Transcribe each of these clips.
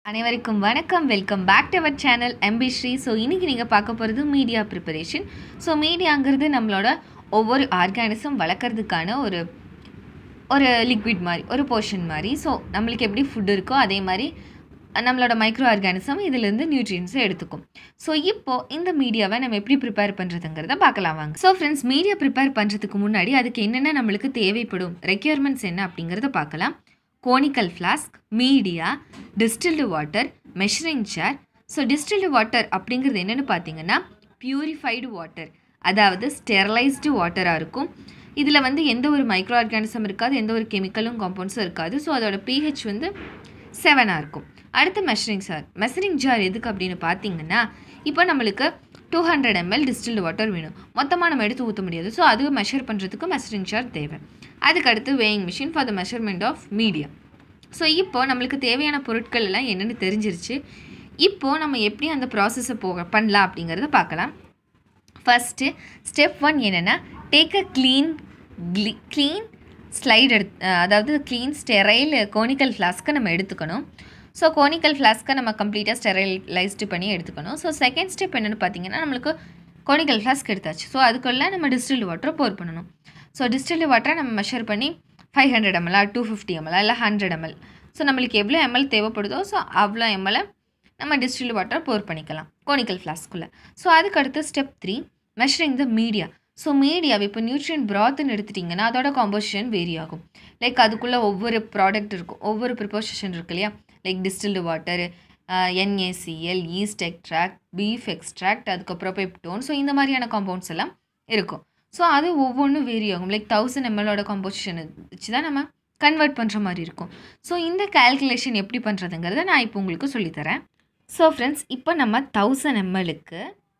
அனைவருக்கும் வணக்கம் welcome back to our channel MP Sri so இன்றைக்கி நீங்கள் பார்க்க போகிறது மீடியா ப்ரிப்பரேஷன் ஸோ மீடியாங்கிறது நம்மளோட ஒவ்வொரு ஆர்கானிசம் வளர்க்குறதுக்கான ஒரு ஒரு லிக்விட் மாதிரி ஒரு போர்ஷன் மாதிரி ஸோ நம்மளுக்கு எப்படி ஃபுட் இருக்கோ அதே மாதிரி நம்மளோட மைக்ரோ ஆர்கானிசம் இதிலேருந்து நியூட்ரியன்ஸை எடுத்துக்கும் ஸோ இப்போது இந்த மீடியாவை நம்ம எப்படி ப்ரிப்பேர் பண்ணுறதுங்கிறத பார்க்கலாம் வாங்க ஸோ ஃப்ரெண்ட்ஸ் மீடியா ப்ரிப்பேர் பண்ணுறதுக்கு முன்னாடி அதுக்கு என்னென்ன நம்மளுக்கு தேவைப்படும் ரெக்யர்மெண்ட்ஸ் என்ன அப்படிங்கிறத பார்க்கலாம் conical flask media distilled water measuring jar so distilled water அப்படிங்கிறது என்னென்னு பார்த்தீங்கன்னா பியூரிஃபைடு வாட்டர் அதாவது ஸ்டெரலைஸ்டு வாட்டராக இருக்கும் இதில் வந்து எந்த ஒரு மைக்ரோ ஆர்கானிசம் இருக்காது எந்த ஒரு கெமிக்கலும் காம்பவுண்ட்ஸும் இருக்காது ஸோ அதோட பிஹெச் வந்து செவனாக இருக்கும் அடுத்து மெஷரிங் சார் மெஷரிங் ஜார் எதுக்கு அப்படின்னு பார்த்தீங்கன்னா இப்போ நம்மளுக்கு two hundred ml distilled water வேணும் மொத்தமாக நம்ம எடுத்து ஊற்ற முடியாது ஸோ அது மெஷர் பண்ணுறதுக்கு மெஷரிங் ஜார் தேவை அதுக்கடுத்து weighing machine for the measurement of media so இப்போ நம்மளுக்கு தேவையான பொருட்கள் எல்லாம் என்னென்னு தெரிஞ்சிருச்சு இப்போது நம்ம எப்படி அந்த ப்ராசஸை போக பண்ணலாம் அப்படிங்கிறத பார்க்கலாம் ஃபஸ்ட்டு ஸ்டெப் ஒன் என்னென்னா take a clean clean slide எடு அதாவது க்ளீன் ஸ்டெரைல் கோனிக்கல் ஃப்ளாஸ்க்கை நம்ம எடுத்துக்கணும் ஸோ கோனிக்கல் ஃப்ளாஸ்க்கை நம்ம கம்ப்ளீட்டாக ஸ்டெரைலைஸ்டு பண்ணி எடுத்துக்கணும் ஸோ செகண்ட் ஸ்டெப் என்னென்னு பார்த்தீங்கன்னா நம்மளுக்கு கோனிக்கல் ஃப்ளாஸ்க் எடுத்தாச்சு ஸோ அதுக்குள்ளே நம்ம டிஸ்டில்டு வாட்டரை போர் பண்ணணும் ஸோ டிஸ்டில்டு வாட்டரை நம்ம மெஷர் பண்ணி ஃபைவ் ஹண்ட்ரட் எம்எல்ஆ டூ ஃபிஃப்டி எம்எல் இல்லை ஹண்ட்ரட் எம்எல் ஸோ நம்மளுக்கு எவ்வளோ எம்எல் தேவைப்படுதோ ஸோ அவ்வளோ எம்எல்லை நம்ம டிஸ்டில்டு வாட்டர் போர் பண்ணிக்கலாம் கோனிக்கல் ஃப்ளாஸ்க்குள்ளே ஸோ அதுக்கடுத்து step three measuring the media so media இப்போ நியூட்ரியன் ப்ராத்துன்னு எடுத்துட்டிங்கன்னா அதோட காம்போசிஷன் வேரி ஆகும் லைக் அதுக்குள்ளே ஒவ்வொரு ப்ராடக்ட் இருக்கும் ஒவ்வொரு ப்ரிப்போசிஷன் இருக்கு இல்லையா like distilled water NaCl yeast extract beef extract அதுக்கப்புறம் பெப்டோன் ஸோ இந்த மாதிரியான காம்பவுண்ட்ஸ் எல்லாம் இருக்கும் ஸோ அது ஒவ்வொன்றும் வேரி ஆகும் லைக் தௌசண்ட் எம்எலோட காம்போசிஷன் வச்சு தான் நம்ம கன்வெர்ட் பண்ணுற மாதிரி இருக்கும் ஸோ இந்த கால்குலேஷன் எப்படி பண்ணுறதுங்கிறத நான் இப்போ உங்களுக்கு சொல்லித்தரேன் ஸோ ஃப்ரெண்ட்ஸ் இப்போ நம்ம தௌசண்ட் எம்எலுக்கு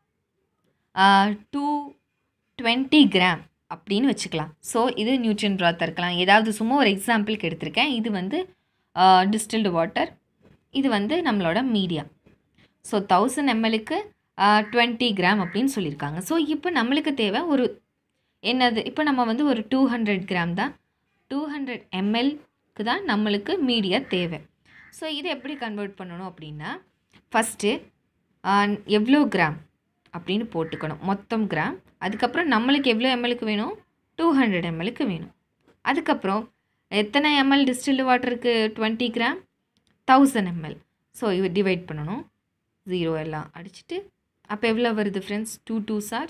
டூ டுவெண்ட்டி கிராம் அப்படின்னு வச்சுக்கலாம் ஸோ இது நியூட்ரியன் ப்ராத் இருக்கலாம் ஏதாவது சும்மா ஒரு எக்ஸாம்பிளுக்கு எடுத்திருக்கேன் இது வந்து டிஸ்டில்டு வாட்டர் இது வந்து நம்மளோட மீடியா ஸோ தௌசண்ட் எம்எலுக்கு டுவெண்ட்டி கிராம் அப்படின்னு சொல்லியிருக்காங்க ஸோ இப்போ நம்மளுக்கு தேவை ஒரு என்னது இப்போ நம்ம வந்து ஒரு டூ ஹண்ட்ரட் கிராம் தான் டூ ஹண்ட்ரட் எம்எல்க்கு தான் நம்மளுக்கு மீடியா தேவை ஸோ இதை எப்படி கன்வெர்ட் பண்ணணும் அப்படின்னா ஃபஸ்ட்டு எவ்வளோ கிராம் அப்படின்னு போட்டுக்கணும் மொத்தம் கிராம் அதுக்கப்புறம் நம்மளுக்கு எவ்வளோ எம்எலுக்கு வேணும் டூ ஹண்ட்ரட் எம்எலுக்கு வேணும் அதுக்கப்புறம் எத்தனை எம்எல் டிஸ்டில்டு வாட்டருக்கு twenty gram thousand ml so இது டிவைட் பண்ணணும் ஜீரோ எல்லாம் அடிச்சுட்டு அப்போ எவ்வளோ வருது friends two two sir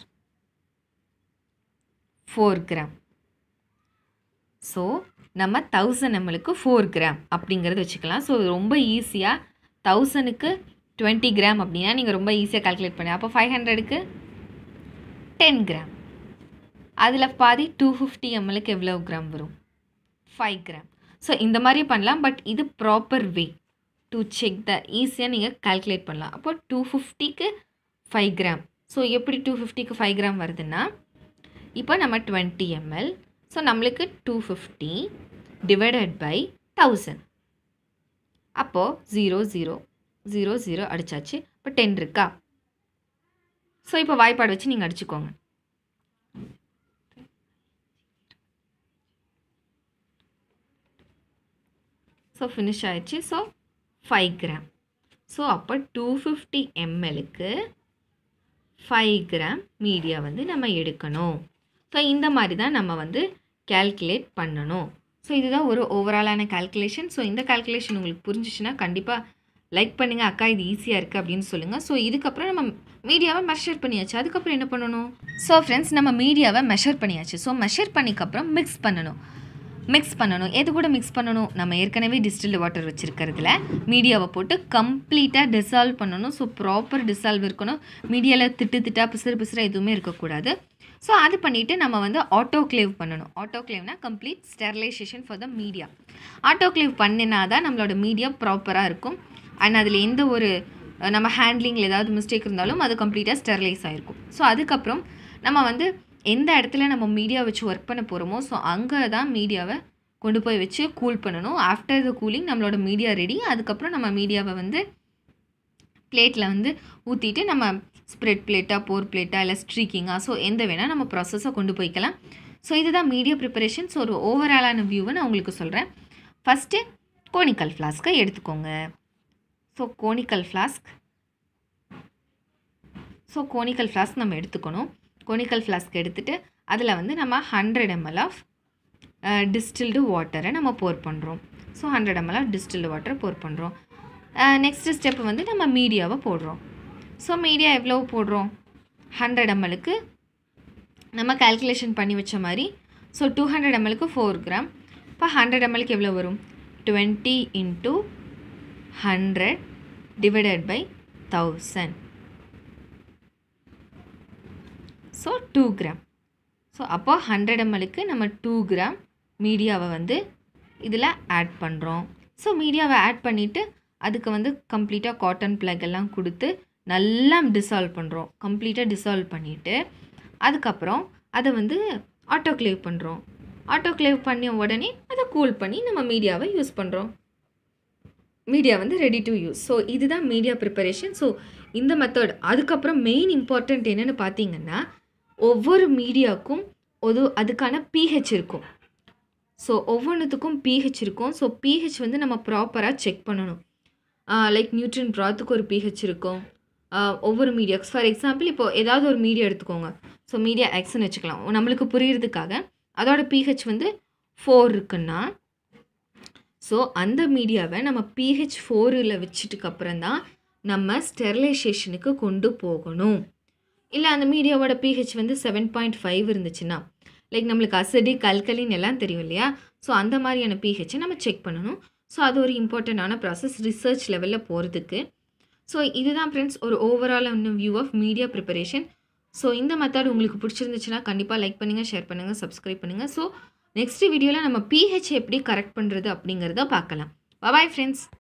four gram so நம்ம தௌசண்ட் எம்எலுக்கு ஃபோர் கிராம் அப்படிங்கிறத வச்சுக்கலாம் ஸோ ரொம்ப ஈஸியாக தௌசண்ட்க்கு டுவெண்ட்டி கிராம் அப்படின்னா நீங்கள் ரொம்ப ஈஸியாக கால்குலேட் பண்ணி அப்போ ஃபைவ் ஹண்ட்ரடுக்கு டென் கிராம் அதில் பாதி டூ ஃபிஃப்டி எம்எலுக்கு எவ்வளோ கிராம் வரும் ஃபைவ் கிராம் ஸோ இந்த மாதிரி பண்ணலாம் பட் இது proper way to check the ஈஸியாக நீங்கள் கால்குலேட் பண்ணலாம் அப்போ டூ ஃபிஃப்டிக்கு ஃபைவ் கிராம் ஸோ எப்படி டூ ஃபிஃப்டிக்கு ஃபைவ் கிராம் வருதுன்னா இப்போ நம்ம டுவெண்ட்டி எம்எல் ஸோ நம்மளுக்கு two fifty divided by thousand அப்போது ஜீரோ ஜீரோ ஜீரோ ஜீரோ அடித்தாச்சு இப்போ டென் இருக்கா ஸோ இப்போ வாய்ப்பாடு வச்சு நீங்கள் அடிச்சுக்கோங்க ஸோ ஃபினிஷ் ஆயிடுச்சு ஸோ ஃபைவ் கிராம் ஸோ அப்போ டூ ஃபிஃப்டி எம்எலுக்கு ஃபைவ் கிராம் மீடியா வந்து நம்ம எடுக்கணும் ஸோ இந்த மாதிரி தான் நம்ம வந்து கேல்குலேட் பண்ணணும் ஸோ இதுதான் ஒரு ஓவராலான கால்குலேஷன் ஸோ இந்த கால்குலேஷன் உங்களுக்கு புரிஞ்சிச்சுன்னா கண்டிப்பாக லைக் பண்ணுங்கள் அக்கா இது ஈஸியாக இருக்குது அப்படின்னு சொல்லுங்கள் ஸோ இதுக்கப்புறம் நம்ம மீடியாவை மெஷர் பண்ணியாச்சு அதுக்கப்புறம் என்ன பண்ணணும் ஸோ ஃப்ரெண்ட்ஸ் நம்ம மீடியாவை மெஷர் பண்ணியாச்சு ஸோ மெஷர் பண்ணிக்கப்புறம் மிக்ஸ் பண்ணணும் மிக்ஸ் பண்ணணும் எது கூட மிக்ஸ் பண்ணணும் நம்ம ஏற்கனவே டிஸ்டில்டு வாட்டர் வச்சுருக்கிறதுல மீடியாவை போட்டு கம்ப்ளீட்டாக டிசால்வ் பண்ணணும் ஸோ ப்ராப்பர் டிசால்வ் இருக்கணும் மீடியாவில் திட்டு திட்டா பிசுறு பிசுறு எதுவுமே இருக்கக்கூடாது ஸோ அது பண்ணிவிட்டு நம்ம வந்து ஆட்டோக்ளேவ் பண்ணணும் ஆட்டோக்ளேவ்னா complete sterilisation for the media autoclave பண்ணினா தான் நம்மளோட மீடியா ப்ராப்பராக இருக்கும் அண்ட் அதில் எந்த ஒரு நம்ம ஹேண்ட்லிங்கில் ஏதாவது மிஸ்டேக் இருந்தாலும் அது கம்ப்ளீட்டாக ஸ்டெர்லைஸ் ஆகிருக்கும் ஸோ அதுக்கப்புறம் நம்ம வந்து எந்த இடத்துல நம்ம மீடியா வச்சு ஒர்க் பண்ண போகிறோமோ ஸோ அங்கே தான் மீடியாவை கொண்டு போய் வச்சு கூல் பண்ணணும் ஆஃப்டர் த கூலிங் நம்மளோட மீடியா ரெடி அதுக்கப்புறம் நம்ம மீடியாவை வந்து பிளேட்டில் வந்து ஊற்றிட்டு நம்ம ஸ்ப்ரெட் பிளேட்டாக போர் பிளேட்டாக இல்லை ஸ்ட்ரீக்கிங்காக ஸோ எந்த வேணால் நம்ம ப்ராசஸை கொண்டு போய்க்கலாம் ஸோ இதுதான் மீடியா ப்ரிப்பரேஷன் ஸோ ஒரு ஓவராலான வியூவை நான் உங்களுக்கு சொல்கிறேன் ஃபஸ்ட்டு கோனிக்கல் ஃப்ளாஸ்க்கை எடுத்துக்கோங்க so conical flask so conical flask நம்ம எடுத்துக்கணும் கோனிக்கல் ஃப்ளாஸ்க் எடுத்துகிட்டு அதில் வந்து நம்ம ஹண்ட்ரட் எம்எல் ஆஃப் டிஸ்டில்டு வாட்டரை நம்ம போர் பண்ணுறோம் so hundred ml of distilled வாட்டரை போர் பண்ணுறோம் நெக்ஸ்ட் ஸ்டெப் வந்து நம்ம மீடியாவை போடுறோம் ஸோ மீடியா எவ்வளோ போடுறோம் ஹண்ட்ரட் எம்எலுக்கு நம்ம கால்குலேஷன் பண்ணி வச்ச மாதிரி ஸோ டூ ஹண்ட்ரட் எம்எலுக்கு ஃபோர் கிராம் இப்போ ஹண்ட்ரட் எம்எலுக்கு எவ்வளோ வரும் twenty into hundred divided by thousand so two gram so அப்போ ஹண்ட்ரட் எம்எலுக்கு நம்ம டூ கிராம் மீடியாவை வந்து இதில் ஆட் பண்ணுறோம் ஸோ மீடியாவை ஆட் பண்ணிவிட்டு அதுக்கு வந்து கம்ப்ளீட்டாக காட்டன் பிளக் எல்லாம் கொடுத்து நல்லா டிசால்வ் பண்ணுறோம் கம்ப்ளீட்டாக டிசால்வ் பண்ணிவிட்டு அதுக்கப்புறம் அதை வந்து ஆட்டோக்ளேவ் பண்ணுறோம் ஆட்டோக்ளேவ் பண்ண உடனே அதை கூல் பண்ணி நம்ம மீடியாவை யூஸ் பண்ணுறோம் மீடியா வந்து ரெடி டு யூஸ் ஸோ இதுதான் மீடியா ப்ரிப்பரேஷன் ஸோ இந்த மெத்தட் அதுக்கப்புறம் மெயின் இம்பார்ட்டண்ட் என்னென்னு பார்த்தீங்கன்னா ஒவ்வொரு மீடியாவுக்கும் ஒரு அதுக்கான பிஹெச் இருக்கும் ஸோ ஒவ்வொன்றுத்துக்கும் பிஹெச் இருக்கும் ஸோ பிஹெச் வந்து நம்ம ப்ராப்பராக செக் பண்ணணும் லைக் நியூட்ரின் ப்ராத்துக்கு ஒரு பிஹெச் இருக்கும் ஒவ்வொரு மீடியாஸ் ஃபார் எக்ஸாம்பிள் இப்போ ஏதாவது ஒரு மீடியா எடுத்துக்கோங்க ஸோ மீடியா எக்ஸ்ன்னு வச்சுக்கலாம் நம்மளுக்கு புரியறதுக்காக அதோட பிஹெச் வந்து ஃபோர் இருக்குன்னா ஸோ அந்த மீடியாவை நம்ம பிஹெச் ஃபோரில் வச்சுட்டுக்கு அப்புறம் தான் நம்ம ஸ்டெர்லைசேஷனுக்கு கொண்டு போகணும் இல்லை அந்த மீடியாவோட பிஹெச் வந்து செவன் பாயிண்ட் ஃபைவ் இருந்துச்சுன்னா லைக் நம்மளுக்கு அசிடிக் கல்கலின் எல்லாம் தெரியும் இல்லையா ஸோ அந்த மாதிரியான பிஹெச்சை நம்ம செக் பண்ணணும் ஸோ அது ஒரு இம்பார்ட்டண்ட்டான ப்ராசஸ் ரிசர்ச் லெவலில் போகிறதுக்கு ஸோ இதுதான் ஃப்ரெண்ட்ஸ் ஒரு overall view of media preparation so இந்த மெத்தட் உங்களுக்கு பிடிச்சிருந்துச்சுன்னா கண்டிப்பாக லைக் பண்ணுங்கள் ஷேர் பண்ணுங்கள் சப்ஸ்கிரைப் பண்ணுங்கள் ஸோ நெக்ஸ்ட் வீடியோவில் நம்ம பிஹெச் எப்படி கரெக்ட் பண்ணுறது அப்படிங்கிறத பார்க்கலாம் பாய் ஃப்ரெண்ட்ஸ்